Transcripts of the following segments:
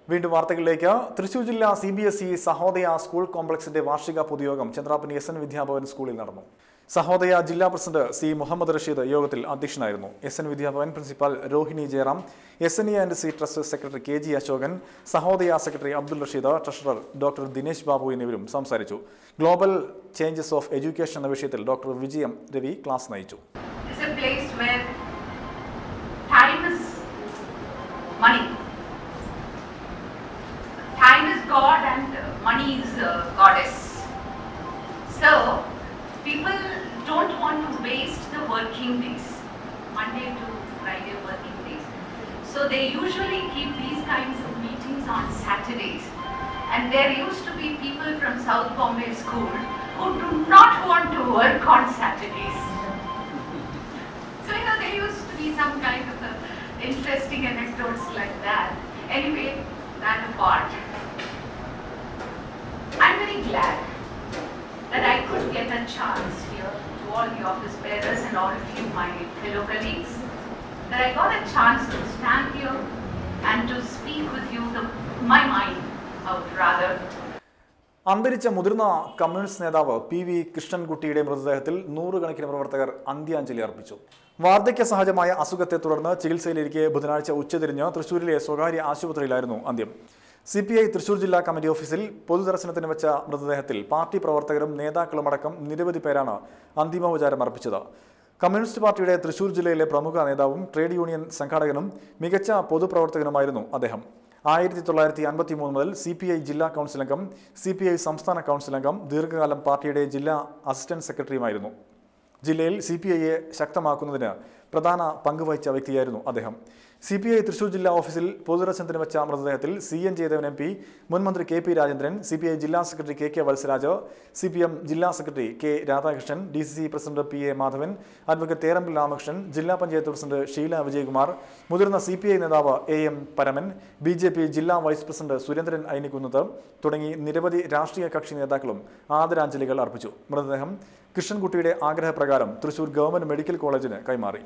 വീണ്ടും വാർത്തകളിലേക്ക് തൃശൂർ ജില്ലാ C B S E Sahodaya school കോംപ്ലക്സിന്റെ വാർഷിക പൊതുയോഗം ചന്ദ്രാപ്പനി എസ് എൻ വിദ്യാഭവൻ സ്കൂളിൽ നടന്നു സഹോദയ ജില്ലാ പ്രസിഡന്റ് സി മുഹമ്മദ് റഷീദ് യോഗത്തിൽ അധ്യക്ഷനായിരുന്നു S N Vidyabhavan principal Rohini Jayaram S N E and C trust secretary K G Ashokan Sahodaya secretary Abdul Rasheed treasurer doctor Dinesh Babu എന്നിവരും സംസാരിച്ചു ഗ്ലോബൽ ചേഞ്ചസ് ഓഫ് എഡ്യൂക്കേഷൻ എന്ന വിഷയത്തിൽ ഡോക്ടർ വിജയം രവി ക്ലാസ് നയിച്ചു It's a place where time is money. Time is God and uh, money is uh, goddess. So people don't want to waste the working days, Monday to Friday working days. So they usually keep these kinds of meetings on Saturdays. And there used to be people from South Bombay School who do not want to work on Saturdays. So, you know, there used to be some kind of a interesting anecdotes like that. Anyway, that apart. I'm very glad that I could get a chance here to all the office bearers and all of you, my fellow colleagues, that I got a chance to stand here and to speak with you the, my mind out rather അന്തരിച്ച മുതിർന്ന communist നേതാവ് P V കൃഷ്ണൻകുട്ടിയുടെ മൃതദേഹത്തിൽ നൂറുകണക്കിന് പ്രവർത്തകർ അന്ത്യാഞ്ജലി അർപ്പിച്ചു വാർദ്ധക്യ സഹജമായ അസുഖത്തെ തുടർന്ന് ചികിത്സയിലിരിക്കെ ബുധനാഴ്ച ഉച്ചതിരിഞ്ഞ് തൃശൂരിലെ സ്വകാര്യ ആശുപത്രിയിലായിരുന്നു അന്ത്യം സി പി ഐ തൃശൂർ ജില്ലാ കമ്മിറ്റി ഓഫീസിൽ പൊതുദർശനത്തിന് വെച്ച മൃതദേഹത്തിൽ പാർട്ടി പ്രവർത്തകരും നേതാക്കളുമടക്കം നിരവധി പേരാണ് അന്തിമോപചാരം അർപ്പിച്ചത് കമ്മ്യൂണിസ്റ്റ് പാർട്ടിയുടെ തൃശൂർ ജില്ലയിലെ പ്രമുഖ നേതാവും ട്രേഡ് യൂണിയൻ സംഘാടകനും മികച്ച പൊതുപ്രവർത്തകനുമായിരുന്നു അദ്ദേഹം ആയിരത്തി തൊള്ളായിരത്തി അൻപത്തി മൂന്ന് മുതൽ സി പി ഐ ജില്ലാ കൗൺസിൽ അംഗം സി പി ഐ സംസ്ഥാന കൗൺസിൽ അംഗം ദീർഘകാലം പാർട്ടിയുടെ ജില്ലാ അസിസ്റ്റന്റ് സെക്രട്ടറിയുമായിരുന്നു ജില്ലയിൽ സി പി ഐയെ ശക്തമാക്കുന്നതിന് പ്രധാന പങ്കുവഹിച്ച വ്യക്തിയായിരുന്നു അദ്ദേഹം സി പി ഐ തൃശൂർ ജില്ലാ ഓഫീസിൽ പൊതുദർശനത്തിന് വെച്ച മൃതദേഹത്തിൽ C N Jayadevan M P മുൻ മന്ത്രി K P Rajendran C P I ജില്ലാ secretary K K Valsaraj C P M ജില്ലാ secretary K Radhakrishnan D C C president P A Madhavan advocate Therambil Ramakrishnan ജില്ലാ പഞ്ചായത്ത് പ്രസിഡന്റ് ഷീല വിജയകുമാർ മുതിർന്ന സി പി ഐ നേതാവ് A M Paraman B J P ജില്ലാ vice president Surendran Ainikkunnath തുടങ്ങി നിരവധി രാഷ്ട്രീയ കക്ഷി നേതാക്കളും ആദരാഞ്ജലികൾ അർപ്പിച്ചു മൃതദേഹം കൃഷ്ണൻകുട്ടിയുടെ ആഗ്രഹപ്രകാരം തൃശൂർ ഗവൺമെന്റ് മെഡിക്കൽ കോളേജിന് കൈമാറി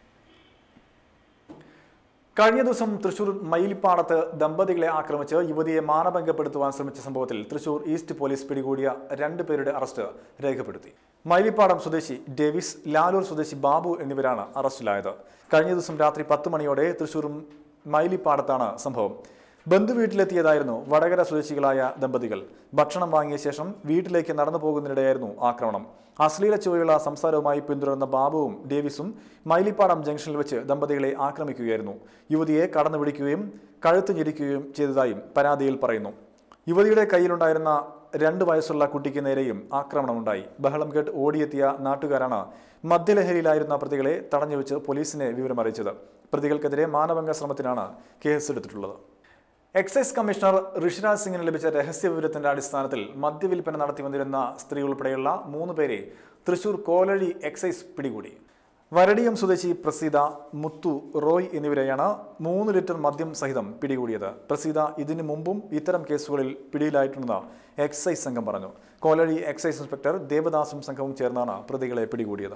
കഴിഞ്ഞ ദിവസം തൃശൂർ മയിലിപ്പാടത്ത് ദമ്പതികളെ ആക്രമിച്ച് യുവതിയെ മാനഭംഗപ്പെടുത്തുവാൻ ശ്രമിച്ച സംഭവത്തിൽ തൃശൂർ ഈസ്റ്റ് പോലീസ് പിടികൂടിയ രണ്ട് പേരുടെ അറസ്റ്റ് രേഖപ്പെടുത്തി മയിലിപ്പാടം സ്വദേശി ഡേവിസ് ലാലൂർ സ്വദേശി ബാബു എന്നിവരാണ് അറസ്റ്റിലായത് കഴിഞ്ഞ ദിവസം രാത്രി പത്ത് മണിയോടെ തൃശൂർ മയിലിപ്പാടത്താണ് സംഭവം ബന്ധുവീട്ടിലെത്തിയതായിരുന്നു വടകര സ്വദേശികളായ ദമ്പതികൾ ഭക്ഷണം വാങ്ങിയ ശേഷം വീട്ടിലേക്ക് നടന്നു പോകുന്നതിനിടെയായിരുന്നു ആക്രമണം അശ്ലീല ചുവയുള്ള സംസാരവുമായി പിന്തുടർന്ന ബാബുവും ഡേവിസും മൈലിപ്പാടം ജംഗ്ഷനിൽ വെച്ച് ദമ്പതികളെ ആക്രമിക്കുകയായിരുന്നു യുവതിയെ കടന്നു പിടിക്കുകയും കഴുത്ത് ഞെരിക്കുകയും ചെയ്തതായും പരാതിയിൽ പറയുന്നു യുവതിയുടെ കയ്യിലുണ്ടായിരുന്ന രണ്ട് വയസ്സുള്ള കുട്ടിക്ക് നേരെയും ആക്രമണമുണ്ടായി ബഹളം കേട്ട് ഓടിയെത്തിയ നാട്ടുകാരാണ് മദ്യലഹരിയിലായിരുന്ന പ്രതികളെ തടഞ്ഞുവെച്ച് പോലീസിനെ വിവരമറിയിച്ചത് പ്രതികൾക്കെതിരെ മാനഭംഗ ശ്രമത്തിനാണ് കേസെടുത്തിട്ടുള്ളത് എക്സൈസ് കമ്മീഷണർ ഋഷിരാജ് സിംഗിന് ലഭിച്ച രഹസ്യ വിവരത്തിന്റെ അടിസ്ഥാനത്തിൽ മദ്യവിൽപ്പന നടത്തി വന്നിരുന്ന സ്ത്രീ ഉൾപ്പെടെയുള്ള മൂന്ന് പേരെ തൃശൂർ കോലഴി എക്സൈസ് പിടികൂടി വരടിയം സ്വദേശി പ്രസീത മുത്തു റോയ് എന്നിവരെയാണ് മൂന്ന് ലിറ്റർ മദ്യം സഹിതം പിടികൂടിയത് പ്രസീത ഇതിനു മുമ്പും ഇത്തരം കേസുകളിൽ പിടിയിലായിട്ടുണ്ടെന്ന് എക്സൈസ് സംഘം പറഞ്ഞു കോലഴി എക്സൈസ് ഇൻസ്പെക്ടർ ദേവദാസും സംഘവും ചേർന്നാണ് പ്രതികളെ പിടികൂടിയത്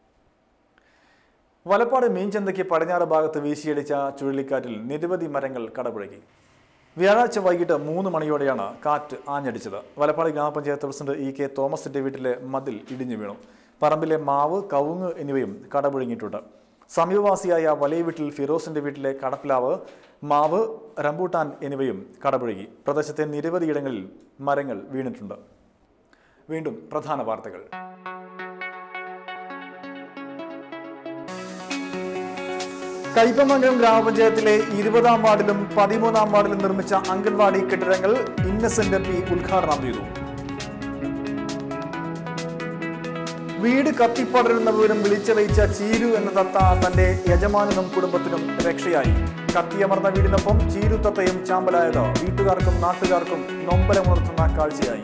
വലപ്പാട് മീൻചന്തയ്ക്ക് പടിഞ്ഞാറ് ഭാഗത്ത് വീശിയടിച്ച ചുഴലിക്കാറ്റിൽ നിരവധി മരങ്ങൾ കടപുഴകി വ്യാഴാഴ്ച വൈകിട്ട് മൂന്ന് മണിയോടെയാണ് കാറ്റ് ആഞ്ഞടിച്ചത് വലപ്പാട് ഗ്രാമപഞ്ചായത്ത് പ്രസിഡന്റ് ഇ കെ തോമസിന്റെ വീട്ടിലെ മതിൽ ഇടിഞ്ഞു വീണു പറമ്പിലെ മാവ് കവുങ്ങ് എന്നിവയും കടപുഴങ്ങിയിട്ടുണ്ട് സമീപവാസിയായ വലിയ വീട്ടിൽ ഫിറോസിന്റെ വീട്ടിലെ കടപ്പിലാവ് മാവ് റംബൂട്ടാൻ എന്നിവയും കടപുഴകി പ്രദേശത്തെ നിരവധിയിടങ്ങളിൽ മരങ്ങൾ വീണിട്ടുണ്ട് വീണ്ടും പ്രധാന വാർത്തകൾ കയ്പമംഗലം ഗ്രാമപഞ്ചായത്തിലെ ഇരുപതാം വാർഡിലും പതിമൂന്നാം വാർഡിലും നിർമ്മിച്ച അംഗൻവാടി കെട്ടിടങ്ങൾ ഇന്നസെന്റ് എം പി ഉദ്ഘാടനം ചെയ്തു വീട് കത്തിപ്പടരുന്ന വിവരം വിളിച്ചറിയിച്ച ചീരു എന്ന തത്ത തന്റെ യജമാനനും കുടുംബത്തിനും രക്ഷയായി കത്തിയമർന്ന വീടിനൊപ്പം ചീരു തത്തയും ചാമ്പലായത് വീട്ടുകാർക്കും നാട്ടുകാർക്കും നൊമ്പരമുണർത്തുന്ന കാഴ്ചയായി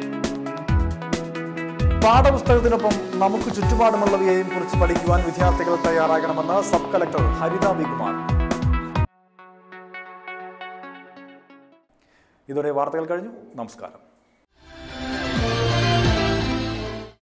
പാഠപുസ്തകത്തിനൊപ്പം നമുക്ക് ചുറ്റുപാടുമുള്ളവയെയും കുറിച്ച് പഠിക്കുവാൻ വിദ്യാർത്ഥികൾ തയ്യാറാകണമെന്ന് സബ് കളക്ടർ ഹരിത വികുമാർ ഇതോടെ വാർത്തകൾ കഴിഞ്ഞു നമസ്കാരം